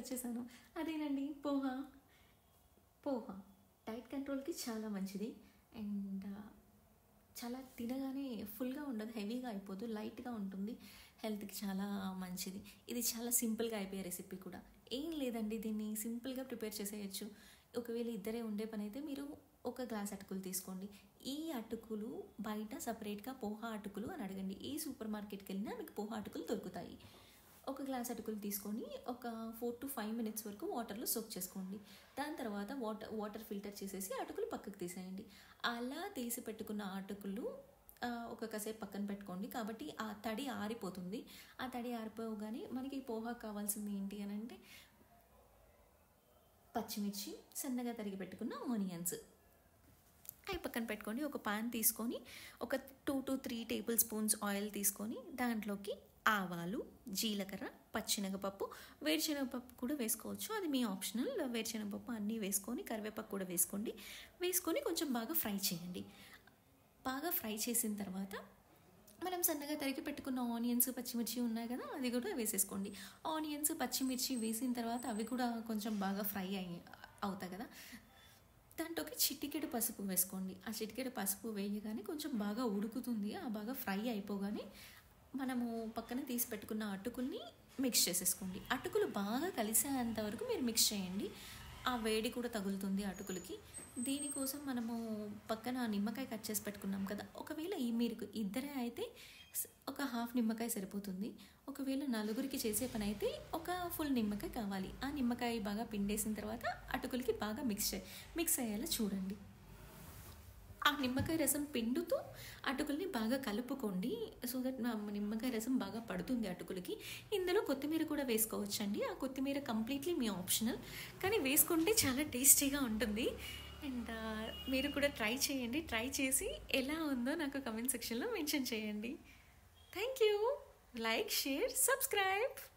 వచ్చేసాను అదేనండి పోహా పోహా డైట్ కంట్రోల్కి చాలా మంచిది అండ్ చాలా తినగానే ఫుల్గా ఉండదు హెవీగా అయిపోదు లైట్గా ఉంటుంది హెల్త్కి చాలా మంచిది ఇది చాలా సింపుల్గా అయిపోయే రెసిపీ కూడా ఏం లేదండి దీన్ని సింపుల్గా ప్రిపేర్ చేసేయచ్చు ఒకవేళ ఇద్దరే ఉండే పని అయితే మీరు ఒక గ్లాస్ అటుకులు తీసుకోండి ఈ అటుకులు బయట సపరేట్గా పోహా అటుకులు అని అడగండి ఏ సూపర్ మార్కెట్కి వెళ్ళినా మీకు పోహా అటుకులు దొరుకుతాయి ఒక గ్లాస్ అటుకులు తీసుకొని ఒక ఫోర్ టు ఫైవ్ మినిట్స్ వరకు వాటర్లో సోక్ చేసుకోండి దాని తర్వాత వాటర్ వాటర్ ఫిల్టర్ చేసేసి అటుకులు పక్కకు తీసేయండి అలా తీసి పెట్టుకున్న అటుకులు ఆ, ఒక కాసేపు పక్కన పెట్టుకోండి కాబట్టి ఆ తడి ఆరిపోతుంది ఆ తడి ఆరిపోగానే మనకి పోహా కావాల్సింది ఏంటి అని అంటే పచ్చిమిర్చి సన్నగా తరిగి పెట్టుకున్న ఆనియన్స్ అవి పక్కన పెట్టుకొని ఒక పాన్ తీసుకొని ఒక two to three tablespoons oil తీసుకొని దాంట్లోకి ఆవాలు జీలకర్ర పచ్చినగపప్పు వేరుశనగపప్పు కూడా వేసుకోవచ్చు అది మీ ఆప్షనల్ వేరుశనగపప్పు అన్నీ వేసుకొని కరివేపాకు కూడా వేసుకోండి వేసుకొని కొంచెం బాగా ఫ్రై చేయండి బాగా ఫ్రై చేసిన తర్వాత మనం సన్నగా తరిగి పెట్టుకున్న ఆనియన్స్ పచ్చిమిర్చి ఉన్నాయి కదా అది కూడా వేసేసుకోండి ఆనియన్స్ పచ్చిమిర్చి వేసిన తర్వాత అవి కూడా కొంచెం బాగా ఫ్రై అయ్యి అవుతాయి కదా దాంట్లోకి చిటికెడు పసుపు వేసుకోండి ఆ చిటికెడు పసుపు వేయగానే కొంచెం బాగా ఉడుకుతుంది ఆ బాగా ఫ్రై అయిపోగానే మనము పక్కన తీసి పెట్టుకున్న అటుకుల్ని మిక్స్ చేసేసుకోండి అటుకులు బాగా కలిసేంత వరకు మీరు మిక్స్ చేయండి ఆ వేడి కూడా తగులుతుంది అటుకులకి దీనికోసం మనము పక్కన నిమ్మకాయ కట్ చేసి పెట్టుకున్నాం కదా ఒకవేళ ఈ మీరు ఇద్దరే అయితే స్- ఒక హాఫ్ నిమ్మకాయ సరిపోతుంది ఒకవేళ నలుగురికి చేసే పని అయితే ఒక ఫుల్ నిమ్మకాయ కావాలి ఆ నిమ్మకాయ బాగా పిండేసిన తర్వాత అటుకులకి బాగా మిక్స్ చే మిక్స్ అయ్యేలా చూడండి ఆ నిమ్మకాయ రసం పిండుతూ అటుకుల్ని బాగా కలుపుకోండి సో దట్ నిమ్మకాయ రసం బాగా పడుతుంది అటుకులకి ఇందులో కొత్తిమీర కూడా వేసుకోవచ్చండి ఆ కొత్తిమీర కంప్లీట్లీ మీ ఆప్షనల్ కానీ వేసుకుంటే చాలా టేస్టీగా ఉంటుంది అండ్ మీరు కూడా ట్రై చేయండి ట్రై చేసి ఎలా ఉందో నాకు కమెంట్ సెక్షన్లో మెన్షన్ చేయండి thank you like share subscribe